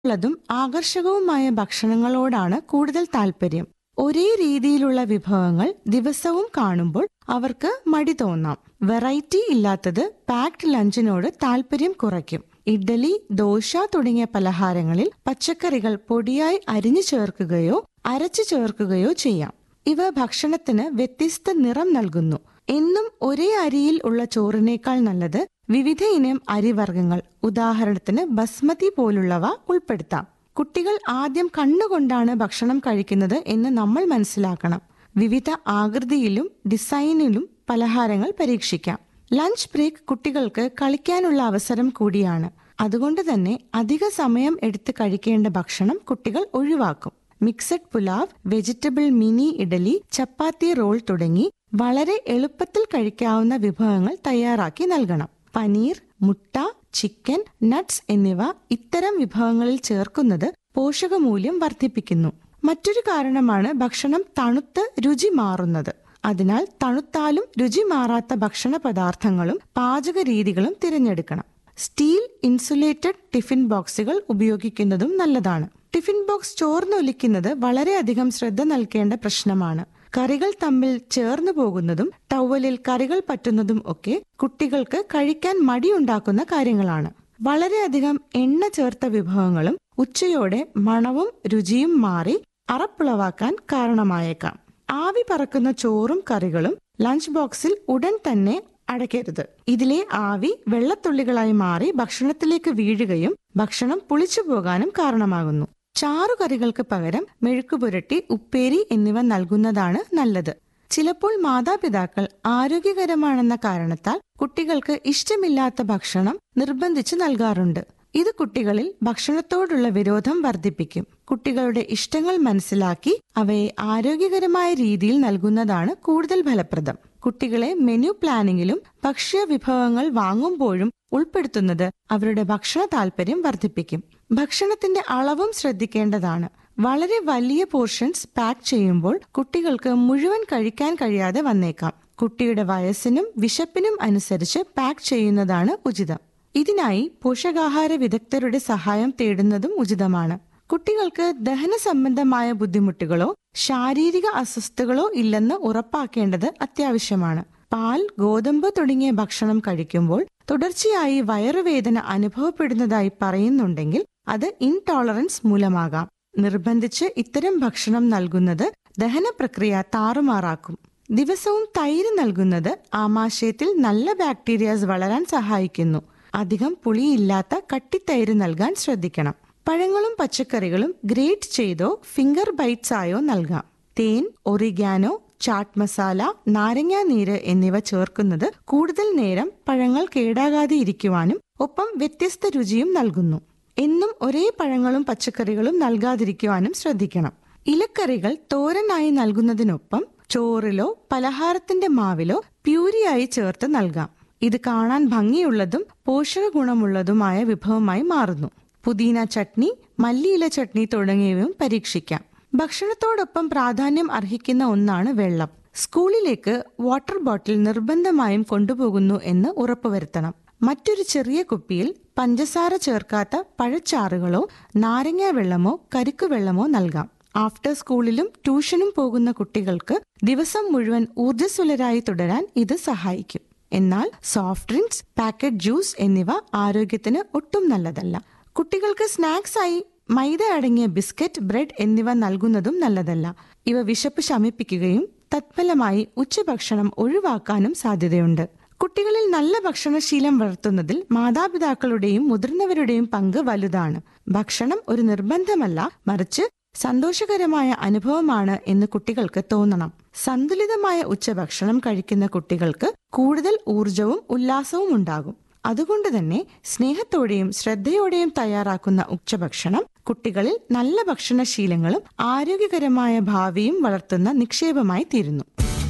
ഉള്ളതും ആകർഷകവുമായ ഭക്ഷണങ്ങളോടാണ് കൂടുതൽ താല്പര്യം ഒരേ രീതിയിലുള്ള വിഭവങ്ങൾ ദിവസവും കാണുമ്പോൾ അവർക്ക് മടി തോന്നാം വെറൈറ്റി ഇല്ലാത്തത് പാക്ഡ് ലഞ്ചിനോട് താല്പര്യം കുറയ്ക്കും ഇഡ്ഡലി ദോശ തുടങ്ങിയ പലഹാരങ്ങളിൽ പച്ചക്കറികൾ പൊടിയായി അരിഞ്ഞു ചേർക്കുകയോ അരച്ചു ചേർക്കുകയോ ചെയ്യാം ഇവ ഭക്ഷണത്തിന് വ്യത്യസ്ത നിറം നൽകുന്നു എന്നും ഒരേ അരിയിൽ ഉള്ള ചോറിനേക്കാൾ നല്ലത് വിവിധ ഇനം അരിവർഗ്ഗങ്ങൾ ഉദാഹരണത്തിന് ബസ്മതി പോലുള്ളവ ഉൾപ്പെടുത്താം കുട്ടികൾ ആദ്യം കണ്ണുകൊണ്ടാണ് ഭക്ഷണം കഴിക്കുന്നത് എന്ന് നമ്മൾ മനസ്സിലാക്കണം വിവിധ ആകൃതിയിലും ഡിസൈനിലും പലഹാരങ്ങൾ പരീക്ഷിക്കാം ലഞ്ച് ബ്രേക്ക് കുട്ടികൾക്ക് കളിക്കാനുള്ള അവസരം കൂടിയാണ് അതുകൊണ്ട് തന്നെ അധിക സമയം എടുത്ത് കഴിക്കേണ്ട ഭക്ഷണം കുട്ടികൾ ഒഴിവാക്കും mixed pulao vegetable mini idli chapati roll തുടങ്ങി വളരെ എളുപ്പത്തിൽ കഴിക്കാവുന്ന വിഭവങ്ങൾ തയ്യാറാക്കി നൽകണം പനീർ മുട്ട ചിക്കൻ നട്ട്സ് എന്നിവ ഇത്തരം വിഭവങ്ങളിൽ ചേർക്കുന്നത് പോഷകമൂല്യം വർദ്ധിപ്പിക്കുന്നു മറ്റൊരു കാരണമാണ് ഭക്ഷണം തണുത്ത് രുചി മാറുന്നത് അതിനാൽ തണുത്താലും രുചി മാറാത്ത ഭക്ഷണ പദാർത്ഥങ്ങളും പാചക രീതികളും തിരഞ്ഞെടുക്കണം സ്റ്റീൽ ഇൻസുലേറ്റഡ് ടിഫിൻ ബോക്സുകൾ ഉപയോഗിക്കുന്നതും നല്ലതാണ് ടിഫിൻ ബോക്സ് ചോർന്നൊലിക്കുന്നത് വളരെയധികം ശ്രദ്ധ നൽകേണ്ട പ്രശ്നമാണ് കറികൾ തമ്മിൽ ചേർന്നു പോകുന്നതും ടവലിൽ കറികൾ പറ്റുന്നതും ഒക്കെ കുട്ടികൾക്ക് കഴിക്കാൻ മടിയുണ്ടാക്കുന്ന കാര്യങ്ങളാണ് വളരെയധികം എണ്ണ ചേർത്ത വിഭവങ്ങളും ഉച്ചയോടെ മണവും രുചിയും മാറി അറപ്പുളവാക്കാൻ കാരണമായേക്കാം ആവി പറക്കുന്ന ചോറും കറികളും ലഞ്ച് ബോക്സിൽ ഉടൻ തന്നെ അടയ്ക്കരുത് ഇതിലെ ആവി വെള്ളത്തുള്ളികളായി മാറി ഭക്ഷണത്തിലേക്ക് വീഴുകയും ഭക്ഷണം പുളിച്ചു പോകാനും കാരണമാകുന്നു ചാറുകറികൾക്ക് പകരം മെഴുക്കുപുരട്ടി ഉപ്പേരി എന്നിവ നൽകുന്നതാണ് നല്ലത് ചിലപ്പോൾ മാതാപിതാക്കൾ ആരോഗ്യകരമാണെന്ന കാരണത്താൽ കുട്ടികൾക്ക് ഇഷ്ടമില്ലാത്ത ഭക്ഷണം നിർബന്ധിച്ച് നൽകാറുണ്ട് ഇത് കുട്ടികളിൽ ഭക്ഷണത്തോടുള്ള വിരോധം വർദ്ധിപ്പിക്കും കുട്ടികളുടെ ഇഷ്ടങ്ങൾ മനസ്സിലാക്കി അവയെ ആരോഗ്യകരമായ രീതിയിൽ നൽകുന്നതാണ് കൂടുതൽ ഫലപ്രദം കുട്ടികളെ മെനു പ്ലാനിങ്ങിലും ഭക്ഷ്യ വിഭവങ്ങൾ വാങ്ങുമ്പോഴും ഉൾപ്പെടുത്തുന്നത് അവരുടെ ഭക്ഷണ താല്പര്യം വർദ്ധിപ്പിക്കും ഭക്ഷണത്തിന്റെ അളവും ശ്രദ്ധിക്കേണ്ടതാണ് വളരെ വലിയ പോർഷൻസ് പാക്ക് ചെയ്യുമ്പോൾ കുട്ടികൾക്ക് മുഴുവൻ കഴിക്കാൻ കഴിയാതെ വന്നേക്കാം കുട്ടിയുടെ വയസ്സിനും വിശപ്പിനും അനുസരിച്ച് പാക്ക് ചെയ്യുന്നതാണ് ഉചിതം ഇതിനായി പോഷകാഹാര വിദഗ്ധരുടെ സഹായം തേടുന്നതും ഉചിതമാണ് കുട്ടികൾക്ക് ദഹന സംബന്ധമായ ബുദ്ധിമുട്ടുകളോ ശാരീരിക അസ്വസ്ഥതകളോ ഇല്ലെന്ന് ഉറപ്പാക്കേണ്ടത് അത്യാവശ്യമാണ് പാൽ ഗോതമ്പ് തുടങ്ങിയ ഭക്ഷണം കഴിക്കുമ്പോൾ തുടർച്ചയായി വയറുവേദന അനുഭവപ്പെടുന്നതായി പറയുന്നുണ്ടെങ്കിൽ അത് ഇൻടോളറൻസ് മൂലമാകാം നിർബന്ധിച്ച് ഇത്തരം ഭക്ഷണം നൽകുന്നത് ദഹന പ്രക്രിയ താറുമാറാക്കും ദിവസവും തൈര് നൽകുന്നത് ആമാശയത്തിൽ നല്ല ബാക്ടീരിയാസ് വളരാൻ സഹായിക്കുന്നു അധികം പുളിയില്ലാത്ത കട്ടിത്തൈര് നൽകാൻ ശ്രദ്ധിക്കണം പഴങ്ങളും പച്ചക്കറികളും ഗ്രേറ്റ് ചെയ്തോ ഫിംഗർ ബൈറ്റ്സ് ആയോ നൽകാം തേൻ ഒറിഗാനോ ചാട്ട് മസാല നാരങ്ങാ നീര് എന്നിവ ചേർക്കുന്നത് കൂടുതൽ നേരം പഴങ്ങൾ കേടാകാതെ ഇരിക്കുവാനും ഒപ്പം വ്യത്യസ്ത രുചിയും നൽകുന്നു എന്നും ഒരേ പഴങ്ങളും പച്ചക്കറികളും നൽകാതിരിക്കുവാനും ശ്രദ്ധിക്കണം ഇലക്കറികൾ തോരനായി നൽകുന്നതിനൊപ്പം ചോറിലോ പലഹാരത്തിന്റെ മാവിലോ പ്യൂരിയായി ചേർത്ത് നൽകാം ഇത് കാണാൻ ഭംഗിയുള്ളതും പോഷക ഗുണമുള്ളതുമായ വിഭവമായി മാറുന്നു പുതിന ചട്നി മല്ലിയില ചട്നി തുടങ്ങിയവയും പരീക്ഷിക്കാം ഭക്ഷണത്തോടൊപ്പം പ്രാധാന്യം അർഹിക്കുന്ന ഒന്നാണ് വെള്ളം സ്കൂളിലേക്ക് വാട്ടർ ബോട്ടിൽ നിർബന്ധമായും കൊണ്ടുപോകുന്നു എന്ന് ഉറപ്പുവരുത്തണം മറ്റൊരു ചെറിയ കുപ്പിയിൽ പഞ്ചസാര ചേർക്കാത്ത പഴച്ചാറുകളോ നാരങ്ങ വെള്ളമോ കരിക്കു വെള്ളമോ നൽകാം ആഫ്റ്റർ സ്കൂളിലും ട്യൂഷനും പോകുന്ന കുട്ടികൾക്ക് ദിവസം മുഴുവൻ ഊർജ്ജസ്വലരായി തുടരാൻ ഇത് സഹായിക്കും എന്നാൽ സോഫ്റ്റ് ഡ്രിങ്ക്സ് പാക്കറ്റ് ജ്യൂസ് എന്നിവ ആരോഗ്യത്തിന് ഒട്ടും നല്ലതല്ല കുട്ടികൾക്ക് സ്നാക്സ് ആയി മൈദ അടങ്ങിയ ബിസ്ക്കറ്റ് ബ്രെഡ് എന്നിവ നൽകുന്നതും നല്ലതല്ല ഇവ വിശപ്പ് ശമിപ്പിക്കുകയും തത്ഫലമായി ഉച്ചഭക്ഷണം ഒഴിവാക്കാനും സാധ്യതയുണ്ട് കുട്ടികളിൽ നല്ല ഭക്ഷണശീലം വളർത്തുന്നതിൽ മാതാപിതാക്കളുടെയും മുതിർന്നവരുടെയും പങ്ക് വലുതാണ് ഭക്ഷണം ഒരു നിർബന്ധമല്ല മറിച്ച് സന്തോഷകരമായ അനുഭവമാണ് എന്ന് കുട്ടികൾക്ക് തോന്നണം സന്തുലിതമായ ഉച്ചഭക്ഷണം കഴിക്കുന്ന കുട്ടികൾക്ക് കൂടുതൽ ഊർജവും ഉല്ലാസവും ഉണ്ടാകും അതുകൊണ്ട് തന്നെ സ്നേഹത്തോടെയും ശ്രദ്ധയോടെയും തയ്യാറാക്കുന്ന ഉച്ചഭക്ഷണം കുട്ടികളിൽ നല്ല ഭക്ഷണശീലങ്ങളും ആരോഗ്യകരമായ ഭാവിയും വളർത്തുന്ന നിക്ഷേപമായി തീരുന്നു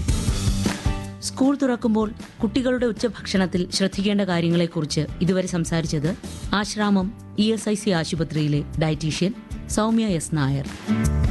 സ്കൂൾ തുറക്കുമ്പോൾ കുട്ടികളുടെ ഉച്ചഭക്ഷണത്തിൽ ശ്രദ്ധിക്കേണ്ട കാര്യങ്ങളെക്കുറിച്ച് ഇതുവരെ സംസാരിച്ചത് Asramam E S I C ആശുപത്രിയിലെ ഡയറ്റീഷ്യൻ സൗമ്യ എസ് നായർ